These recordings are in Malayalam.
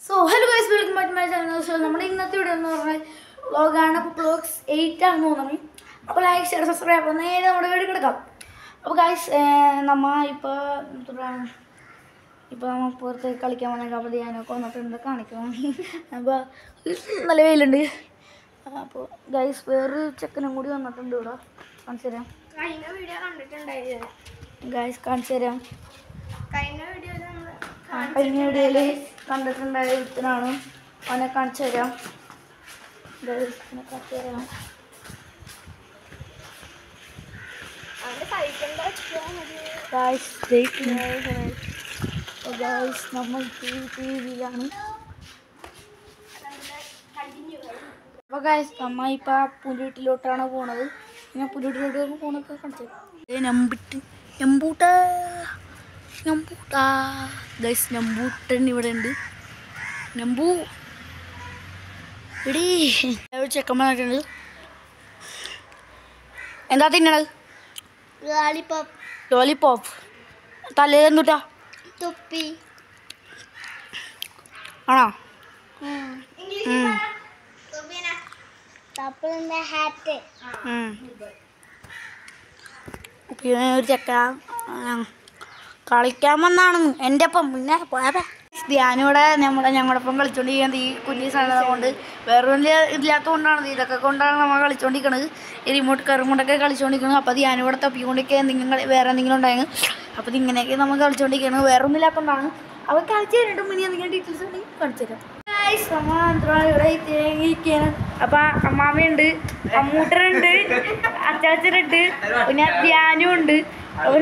So hello guys welcome back my channel so നമ്മുടെ ഇന്നത്തെ വീഡിയോ എന്ന് പറഞ്ഞാൽ വ്ളോഗാണ് അപ്പോൾ വ്ളോഗ്സ് എയ്റ്റ് ആണെന്ന് തോന്നുന്നു അപ്പോൾ ലൈക്ക് ഷെയർ സബ്സ്ക്രൈബ് അപ്പോൾ നേരെ നമ്മുടെ വീഡിയോ കിടക്കാം അപ്പോൾ ഗൈസ് നമ്മ ഇപ്പോൾ എന്താണ് ഇപ്പോൾ നമ്മൾ പുറത്ത് കളിക്കാൻ വന്നേക്കാം അപ്പോൾ ഞാനൊക്കെ വന്നിട്ടുണ്ട് കാണിക്കണം അപ്പോൾ നല്ല വെയിലുണ്ട് അപ്പോൾ ഗൈസ് വേറൊരു ചെക്കനും കൂടി വന്നിട്ടുണ്ട് ഇവിടെ കാണിച്ചു തരാം കഴിഞ്ഞ വീഡിയോ കണ്ടിട്ടുണ്ടായിരുന്നു ഗൈസ് കാണിച്ചു തരാം കഴിഞ്ഞ വീഡിയോയിൽ നമ്മൾ ആ, കഴിഞ്ഞ വീഡിയോയിൽ കണ്ടിട്ടുണ്ടായ ഒരുത്തനാണ് അവനെ കാണിച്ചു തരാം ഗൈസ് അവനെ കാണിച്ചു തരാം അവൻ്റെ സൈക്കിളിൻ്റെ ഗൈസ് ഗൈസ് നമ്മൾ ടി വിയിലാണ് അപ്പോൾ ഗൈസ് നമ്മ ഇപ്പം പുലിവീട്ടിലോട്ടാണ് പോണത് ഞാൻ പുലിവീട്ടിലോട്ട് പോണൊക്കെ കാണിച്ചു നമ്പിട്ട് നമ്പൂട്ട നമ്പൂട്ട ഗൈസ് നമ്പൂട്ടൻ ഇവിടെ ഉണ്ട് നമ്പൂ എടീ ഒരു ചെക്കന്മാരായിട്ടുണ്ട് എന്താ തിന്നണത് ലോലിപോപ്പ് ലോലിപോപ്പ് തലേന്നിട്ടാ തുപ്പി ആണോ ഇംഗ്ലീഷ് ഉം. തപ്പിളിൻ്റെ ഹാറ്റ് ഉം. പിന്നെ ഒരു ചെക്ക ആ, കളിക്കാൻ വന്നാണ് എൻ്റെ ഒപ്പം പിന്നെ പോയപ്പോ ധ്യാനിവിടെ നമ്മുടെ ഞങ്ങളുടെ ഒപ്പം കളിച്ചോണ്ടിരിക്കുന്നത് ഈ കുഞ്ഞി സാധനം കൊണ്ട് വേറെ വലിയ ഇല്ലാത്തതുകൊണ്ടാണ് ഇതൊക്കെ കൊണ്ടാണ് നമ്മൾ കളിച്ചോണ്ടിരിക്കണത് ഈ റിമോട്ട് കയറും കൊണ്ടൊക്കെ കളിച്ചോണ്ടിരിക്കുന്നത് അപ്പോൾ ധ്യാനിവിടെ തപ്പിക്കൊണ്ടൊക്കെ എന്തെങ്കിലും കളി- വേറെ എന്തെങ്കിലും ഉണ്ടായിരുന്നു അപ്പോൾ ഇങ്ങനെയൊക്കെ നമ്മൾ കളിച്ചോണ്ടിരിക്കുന്നത് വേറെ ഒന്നും ഇല്ലാത്തതുകൊണ്ടാണ് അപ്പോൾ കളിച്ച് കഴിഞ്ഞിട്ടും ഇനി എന്തെങ്കിലും ഡീറ്റെയിൽസ് ഉണ്ടെങ്കിൽ കാണിച്ചു തരാം Guys, നമ്മ എന്താണ് ഇവിടെ ഇരിക്കുകയാണ് അപ്പൊ അമ്മാമ്മയുണ്ട് അമ്മൂട്ടനുണ്ട് അച്ചാച്ചനുണ്ട് പിന്നെ ധ്യാനും ഉണ്ട് അപ്പൊ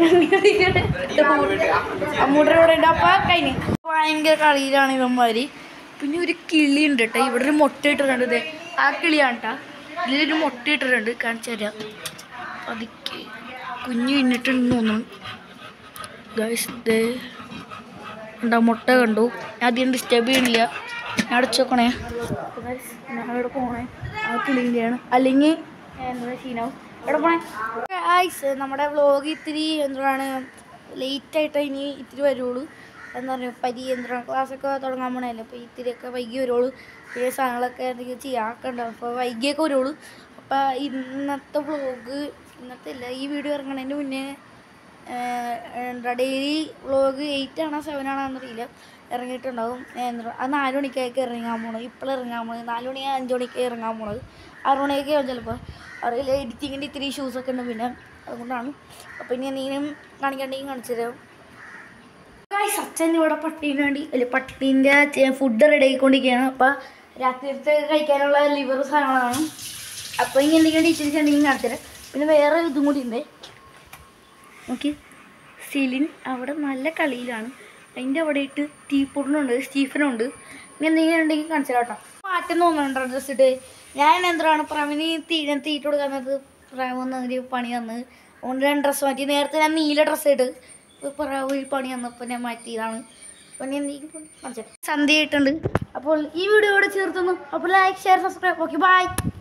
അമ്മൂട്ടൻ ഇവിടെ ഉണ്ട് അപ്പൊ കഴിഞ്ഞു ഭയങ്കര കളിയിലാണ് ഇവന്മാര് പിന്നെ ഒരു കിളി ഉണ്ട് കേട്ടോ ഇവിടെ ഒരു മുട്ട ഇട്ടിട്ടുണ്ട് ദേ. ആ കിളിയാണ് കേട്ടോ ഇതിലൊരു മുട്ട ഇട്ടിട്ടുണ്ട് കാണിച്ചു തരാം പതുക്കെ കുഞ്ഞു ഇന്നിട്ടുണ്ടെന്ന് തോന്നുന്നു ഗൈസ് ദേ ഉണ്ടാ മുട്ട കണ്ടു ഞാൻ അധികം ഡിസ്റ്റർബ് ചെയ്യണില്ല ഞാൻ അടച്ചു നോക്കണേ ഞാനിവിടെ പോണേ ആ കിളിൻ്റെയാണ് അല്ലെങ്കിൽ എന്താ ഷീനാവും എവിടെ പോണേ ആയിസ് നമ്മുടെ വ്ലോഗ് ഇത്തിരി എന്താണ് ലേറ്റായിട്ട് ഇനി ഇത്തിരി വരുള്ളൂ എന്താ പറയുക പരി എന്താണ് ക്ലാസ്സൊക്കെ തുടങ്ങാൻ പോണല്ലേ അപ്പോൾ ഇത്തിരിയൊക്കെ വൈകി വരുള്ളൂ പിന്നെ സാധനങ്ങളൊക്കെ എന്തെങ്കിലും ചെയ്യാനൊക്കെ ഉണ്ടാവും അപ്പോൾ വൈകിയൊക്കെ വരുള്ളൂ അപ്പോൾ ഇന്നത്തെ വ്ലോഗ് ഇന്നത്തെ ഇല്ല ഈ വീഡിയോ ഇറങ്ങണതിന് മുന്നേ എന്താ ഡെയിലി വ്ളോഗ് എയ്റ്റ് ആണോ സെവൻ ആണോ എന്നറിയില്ല ഇറങ്ങിയിട്ടുണ്ടാവും എന്താ അത് നാല് മണിക്കൊക്കെ ഇറങ്ങാൻ പോണത് ഇപ്പോൾ ഇറങ്ങാൻ പോണത് നാല് മണി അഞ്ച് മണിക്ക് ഇറങ്ങാൻ പോണത് ആറ് മണിയൊക്കെ ആവും ചിലപ്പോൾ അറിയില്ല എഡിറ്റിങ്ങിൻ്റെ ഇത്തിരി ഇഷ്യൂസൊക്കെ ഉണ്ട് പിന്നെ അതുകൊണ്ടാണ് അപ്പോൾ ഇനി എന്തെങ്കിലും കാണിക്കണ്ടെങ്കിൽ കാണിച്ചു തരാം ഗായ്സ് അച്ഛൻ ഇവിടെ പട്ടീന് വേണ്ടി അല്ല പട്ടീൻ്റെ ഫുഡ് റെഡി ആയിക്കൊണ്ടിരിക്കുകയാണ് അപ്പോൾ രാത്രിത്തെ കഴിക്കാനുള്ള ലിവർ സാധനങ്ങളാണ് അപ്പോൾ ഇനി എന്തെങ്കിലും ഡീറ്റെയിൽസ് ഉണ്ടെങ്കിൽ കാണിച്ചു തരാം പിന്നെ വേറെ ഇതും കൂടി ഉണ്ട് നോക്കി സിലിൻ അവിടെ നല്ല കളിയിലാണ് അതിൻ്റെ അവിടെ ഇട്ട് ടീപ്പൊടിനുണ്ട് സ്റ്റീഫനുണ്ട് ഇനി എന്തെങ്കിലും ഉണ്ടെങ്കിൽ കാണിച്ചു തരാം കേട്ടോ മാറ്റം തോന്നുന്നുണ്ടോ ഡ്രസ് ഇട്ട് ഞാൻ എന്താണ് പ്രമിന് തീ തീറ്റ കൊടുക്കാൻ നേരത്ത് പ്രമ ഒരു പണി തന്ന് അതുകൊണ്ട് ഞാൻ ഡ്രസ്സ് മാറ്റി നേരത്തെ ഞാൻ നീല ഡ്രസ്സ് ഇട്ട് പ്രമ ഒരു പണി തന്നപ്പോൾ ഞാൻ മാറ്റിയതാണ് അപ്പോൾ ഞാൻ എന്തെങ്കിലും കാണിച്ചു തരാം സന്ധ്യ ആയിട്ടുണ്ട് അപ്പോൾ ഈ വീഡിയോ ഇവിടെ ചേർത്തുന്നു അപ്പോൾ like share subscribe okay by